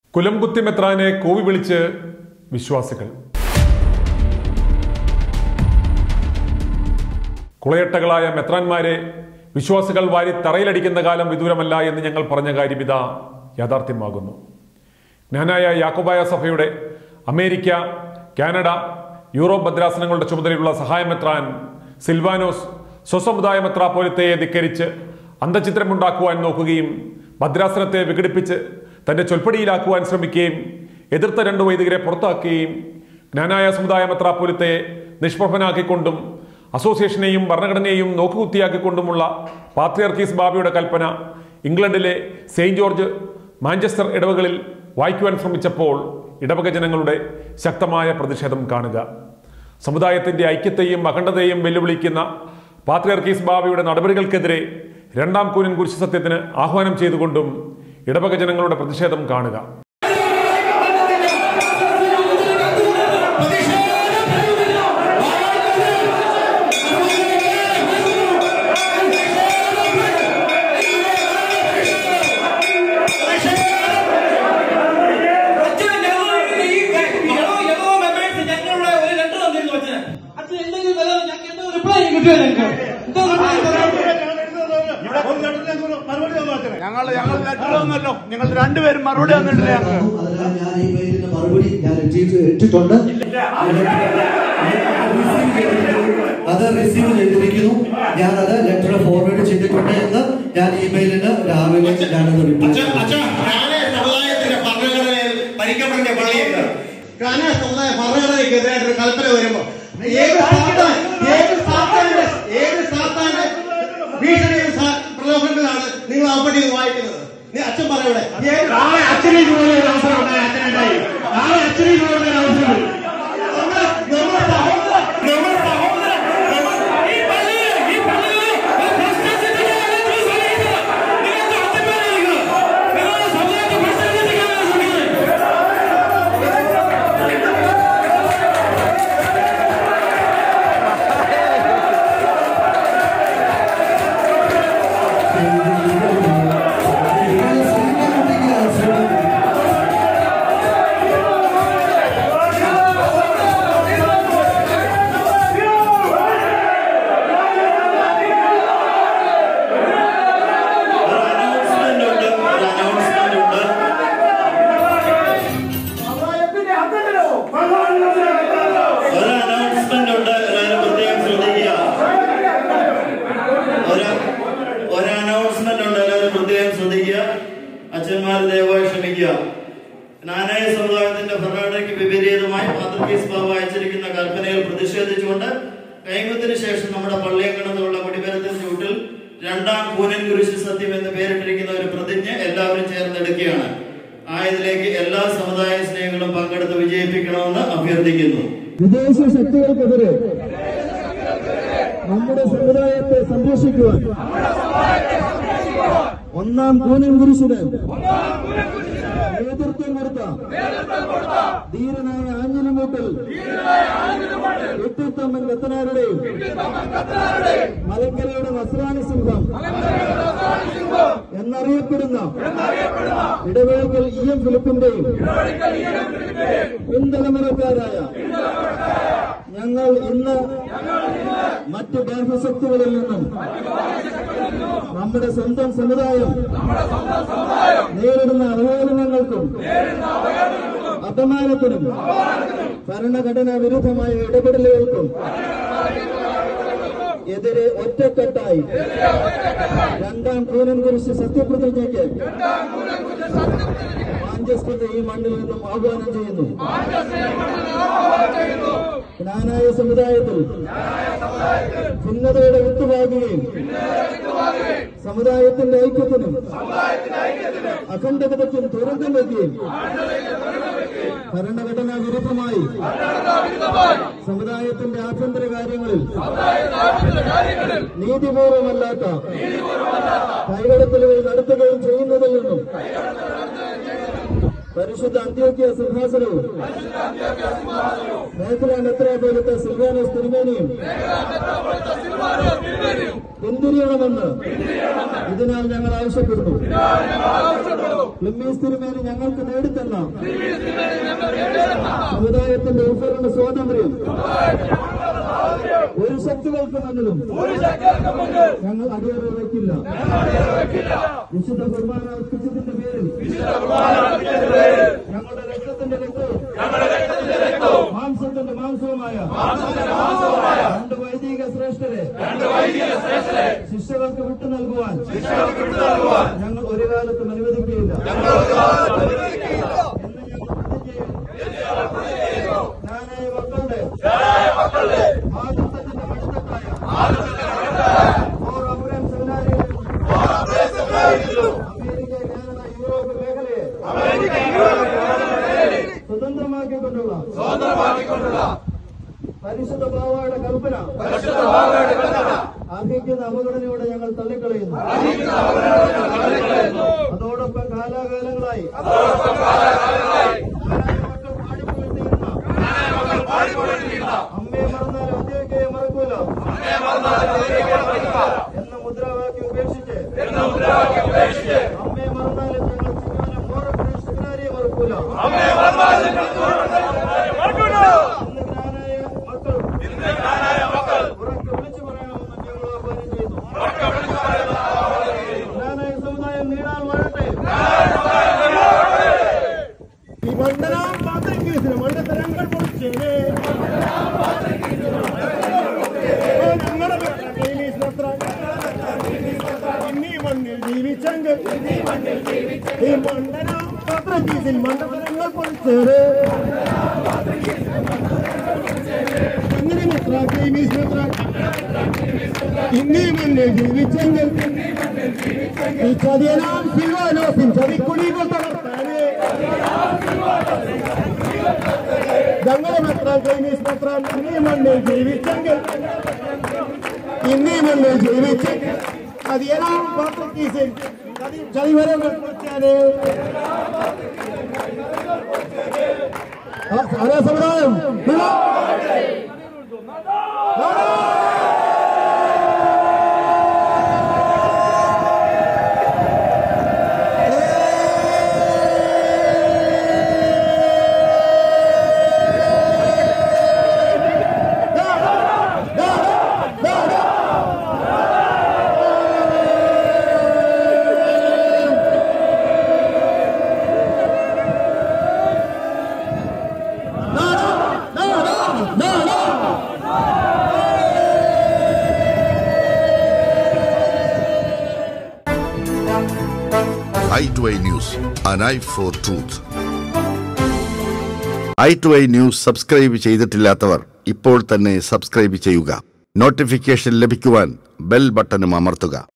കുലംകുത്തി മെത്രാനെ കോവി വിളിച്ച് വിശ്വാസികൾ കുളയട്ടകളായ മെത്രാന്മാരെ വിശ്വാസികൾ വാരി തറയിലടിക്കുന്ന കാലം വിദൂരമല്ല എന്ന് ഞങ്ങൾ പറഞ്ഞ കാര്യം ഇതാ യാഥാർത്ഥ്യമാകുന്നു ജ്ഞാനായ യാക്കോബായ സഭയുടെ അമേരിക്ക കാനഡ യൂറോപ്പ് ഭദ്രാസനങ്ങളുടെ ചുമതലയുള്ള സഹായമെത്രാൻ സിൽവാനോസ് സ്വസമുദായ മെത്രാപോലത്തെ ധിക്കരിച്ച് അന്തചിത്രമുണ്ടാക്കുവാൻ നോക്കുകയും ഭദ്രാസനത്തെ വിഘടിപ്പിച്ച് തന്റെ ചൊൽപ്പടിയിലാക്കുവാൻ ശ്രമിക്കുകയും എതിർത്ത രണ്ടു വൈദികരെ പുറത്താക്കുകയും ജ്ഞാനായ സമുദായ മെത്രാപോലത്തെ നിഷ്പ്രഭനാക്കിക്കൊണ്ടും അസോസിയേഷനെയും ഭരണഘടനയെയും നോക്കുകുത്തിയാക്കിക്കൊണ്ടുമുള്ള പാത്രിയർക്കീസ് ബാബയുടെ കൽപ്പന ഇംഗ്ലണ്ടിലെ സെയിന്റ് ജോർജ് മാഞ്ചസ്റ്റർ ഇടവകളിൽ വായിക്കുവാൻ ശ്രമിച്ചപ്പോൾ ഇടവക ജനങ്ങളുടെ ശക്തമായ പ്രതിഷേധം കാണുക സമുദായത്തിന്റെ ഐക്യത്തെയും അഖണ്ഡതയെയും വെല്ലുവിളിക്കുന്ന പാത്രിയർക്കീസ് ബാബയുടെ നടപടികൾക്കെതിരെ രണ്ടാം കൂനൻ കുരിശ് സത്യത്തിന് ആഹ്വാനം ചെയ്തുകൊണ്ടും ഇടവക ജനങ്ങളുടെ പ്രതിഷേധം കാണുക അച്ഛനെ ഞങ്ങളുടെ ഈ യഹോ യഹോ മെമ്പേഴ്സ് ഞങ്ങളുടെ ഒരു ലെറ്റർ തന്നിരുന്നു അച്ഛന് അച്ഛൻ എന്തെങ്കിലും വില ഞങ്ങൾക്ക് എന്തോ റിപ്ലൈ കിട്ടുമോ ഞങ്ങൾക്ക് എന്തോ റിപ്ലൈ ഞങ്ങൾ ഞങ്ങൾ ലെറ്റർ തന്നല്ലോ നിങ്ങൾ രണ്ടുപേരും മറുപടി തന്നിട്ടില്ല ഞങ്ങൾക്ക് അതെല്ലാം ഞാൻ ഈ മെയിലിന്റെ മറുപടി ഞാൻ ഇട്ടി- ഇട്ടിട്ടുണ്ട് അത് റിസീവ് ചെയ്തിരിക്കുന്നു ഞാൻ അത് ലെറ്റർ ഫോർവേഡ് ചെയ്തിട്ടുണ്ട് എന്ന് ഞാൻ ഇമെയിലിന് രാവിലെ ഞാനത് റിപ്ലൈ അച്ഛൻ അച്ഛൻ കാന സമുദായത്തിന്റെ ഭരണഘടനയിൽ പരിക്കപ്പെട്ട പള്ളിയുണ്ട് കാന സമുദായ ഭരണഘടനയ്ക്കെതിരായിട്ടൊരു കൽപ്പന വരുമ്പോ ഏത് സാത്താൻ ഏത് സാത്താന്റെ ഏത് സാത്താന്റെ ഭീഷണിയും സാ- പ്രലോഭനത്തിലാണ് നിങ്ങൾ ആ പള്ളി വായിക്കുന്നത് നീ അച്ഛൻ പറയൂടെ നാളെ അച്ഛനെ ഇതുപോലെ ഒരു അവസരം ഉണ്ടായി അച്ഛനുണ്ടായി നാളെ അച്ഛനെ ഇതുപോലെ ഒരു അവസരം ഉണ്ട്. നമ്മുടെ നമ്മുടെ സഹോദരൻ നമ്മുടെ സഹോദരൻ ഈ പള്ളിയിൽ ഈ പള്ളിയിൽ ഒരു പ്രശ്നത്തിന്റെ നിങ്ങൾ പറയുന്നത് നിങ്ങൾക്ക് അച്ഛന്മാരായിരിക്കും നിങ്ങളുടെ സമുദായത്തെ പ്രശ്നത്തിലാണ് ശ്രമിക്കുന്നത് അനൗൺസ്മെന്റ് ഉണ്ട് ഒരു അനൗൺസ്മെന്റ് ഉണ്ട് ഒരു അനൗൺസ്മെന്റ് ഉണ്ട് എല്ലാവരും പ്രത്യേകം ശ്രദ്ധിക്കുക ഒരു ഒരു അനൗൺസ്മെന്റ് ഉണ്ട് എല്ലാവരും പ്രത്യേകം ശ്രദ്ധിക്കുക അച്ഛന്മാർ ദയവായി ക്ഷമിക്കുക നാനായ സമുദായത്തിന്റെ ഭരണഘടനയ്ക്ക് വിപരീതമായി മാതൃകീസ് ബാബു അയച്ചിരിക്കുന്ന കൽപ്പനയിൽ പ്രതിഷേധിച്ചുകൊണ്ട് കൈമുത്തിന് ശേഷം നമ്മുടെ പള്ളിയങ്കണത്തിലുള്ള കൊടിമരത്തിന് ചൂട്ടിൽ രണ്ടാം കൂനൻ കുരിശ് സത്യം എന്ന് പേരിട്ടിരിക്കുന്ന ഒരു പ്രതിജ്ഞ എല്ലാവരും ചേർന്നെടുക്കുകയാണ് ആയതിലേക്ക് എല്ലാ സമുദായ സ്നേഹികളും പങ്കെടുത്ത് വിജയിപ്പിക്കണമെന്ന് അഭ്യർത്ഥിക്കുന്നു വിദേശ ശക്തികൾക്കെതിരെ നമ്മുടെ സമുദായത്തെ സംരക്ഷിക്കുവാൻ ഒന്നാം കൂനൻ കുരിശിന് നേതൃത്വം കൊടുത്ത ധീരനായ ആഞ്ഞിലിമൂട്ടിൽ എട്ടിത്തമ്മൻ കത്തനാരുടെയും മലങ്കരയുടെ നസ്രാണി സിംഹം എന്നറിയപ്പെടുന്ന ഇടവേളക്കൽ ഇ എം ഫിലിപ്പിന്റെയും പിന്തലമുറക്കാരായ ഞങ്ങൾ ഇന്ന് മറ്റ് ബാഹ്യശക്തികളിൽ നിന്നും നമ്മുടെ സ്വന്തം സമുദായം നേരിടുന്ന അവഹേളനങ്ങൾക്കും അപമാനത്തിനും ഭരണഘടനാ വിരുദ്ധമായ ഇടപെടലുകൾക്കും എതിരെ ഒറ്റക്കെട്ടായി രണ്ടാം കൂനൻ കുരിശ് സത്യപ്രതിജ്ഞയ്ക്ക് മാഞ്ചസ്റ്ററിന്റെ ഈ മണ്ണിൽ നിന്നും ആഹ്വാനം ചെയ്യുന്നു ജ്ഞാനായ സമുദായത്തിൽ ഭിന്നതയുടെ വിട്ടുപാകുകയും സമുദായത്തിന്റെ ഐക്യത്തിനും അഖണ്ഡതയ്ക്കും തുറക്കം വയ്ക്കുകയും ഭരണഘടനാ വിരുദ്ധമായി സമുദായത്തിന്റെ ആഭ്യന്തര കാര്യങ്ങളിൽ നീതിപൂർവമല്ലാത്ത കൈകടത്തലുകൾ നടത്തുകയും ചെയ്യുന്നതിൽ നിന്നും പരിശുദ്ധ അന്ത്യോക്യ സിംഹാസനവും മേഖലാ നെത്ര പോലത്തെ സിൽവാനോസ് തിരുമേനിയും പിന്തിരിയണമെന്ന് ഇതിനാൽ ഞങ്ങൾ ആവശ്യപ്പെടുന്നു ക്ലിമ്മീസ് തിരുമേനി ഞങ്ങൾക്ക് നേടിത്തന്ന സമുദായത്തിന്റെ ഉൾപ്പെടേണ്ട സ്വാതന്ത്ര്യം ഒരു ശക്തികൾക്ക് മുന്നിലും ഞങ്ങൾ അടിയറ വയ്ക്കില്ല വിശുദ്ധ കുർബാന അർപ്പിച്ചതിന്റെ പേരിൽ ഞങ്ങളുടെ രക്തത്തിന്റെ രക്തവും മാംസത്തിന്റെ മാംസവുമായ രണ്ട് വൈദിക ശ്രേഷ്ഠരെ ശിഷ്യകൾക്ക് വിട്ടു നൽകുവാൻ ഞങ്ങൾ ഒരു കാലത്തും അനുവദിക്കുകയില്ല എന്ന് ഞങ്ങൾ പ്രതിജ്ഞ ചെയ്യുന്നു. ഞാനായ മക്കളുടെ മാതൃത്വത്തിന്റെ മടിത്തട്ടായ ഓർ അബ്രഹാം സെമിനാരിയിലും അമേരിക്ക കാനഡ യൂറോപ്പ് മേഖലയെ സ്വതന്ത്രമാക്കിക്കൊണ്ടുള്ള പരിശുദ്ധ ബാവയുടെ കൽപ്പന അർഹിക്കുന്ന അവഗണനയോടെ ഞങ്ങൾ തള്ളിക്കളയുന്നു അതോടൊപ്പം കാലാകാലങ്ങളായി മക്കൾ പാടിപ്പോയിട്ടിരുന്ന അമ്മയെ മറന്നാൽ ഔദ്യോഗികയെ മറക്കൂല എന്ന മുദ്രാവാക്യം ഉപേക്ഷിച്ച് അമ്മയെ മറന്നാൽ ഞങ്ങൾ ചിങ്ങവനം മോറപ്പുഴ സെമിനാരിയെ മറക്കൂല ഇന്ന് ജ്ഞാനായ മക്കൾ ഉറക്കെ വിളിച്ചു പറയണമെന്ന് ഞങ്ങൾ ആഹ്വാനം ചെയ്യുന്നു ജ്ഞാനായ സമുദായം നീടാൻ വാഴട്ടെ ഈ മണ്ഡലം പാത്രം കേസിന് മണ്ഡലങ്ങൾ പൊളിച്ചേനെ ഞങ്ങളുടെ ഇന്നീ മണ്ണിൽ ജീവിച്ചെങ്കിൽ ഈ മണ്ഡലം പാത്രം കേസിൽ മണ്ഡലങ്ങൾ പൊളിച്ചേരെ അങ്ങനെ മിത്ര ക്രീമീസ് മിത്ര ഇന്നീ മണ്ണിൽ ജീവിച്ചെങ്കിൽ ഈ ചതിയനാം സിൽവാനോസിൻ ചതിക്കുഴികൾ തകർത്താനേ ഞങ്ങളുടെ മെത്രാൻ ചൈനീസ് മെത്രാൻ ഇന്നീ മണ്ണിൽ ജീവിച്ചെങ്കിൽ ഇന്നീ മണ്ണിൽ ജീവിച്ച് ചതിയനാം പാത്രക്കീസിൽ ചതിവരങ്ങൾ കുറിച്ചാനേ ആരാ സമുദായം eye to eye news an eye for truth eye to eye news subscribe ചെയ്തിട്ടില്ലാത്തവർ ഇപ്പോൾ തന്നെ സബ്സ്ക്രൈബ് ചെയ്യുക നോട്ടിഫിക്കേഷൻ ലഭിക്കുവാൻ ബെൽ ബട്ടണും അമർത്തുക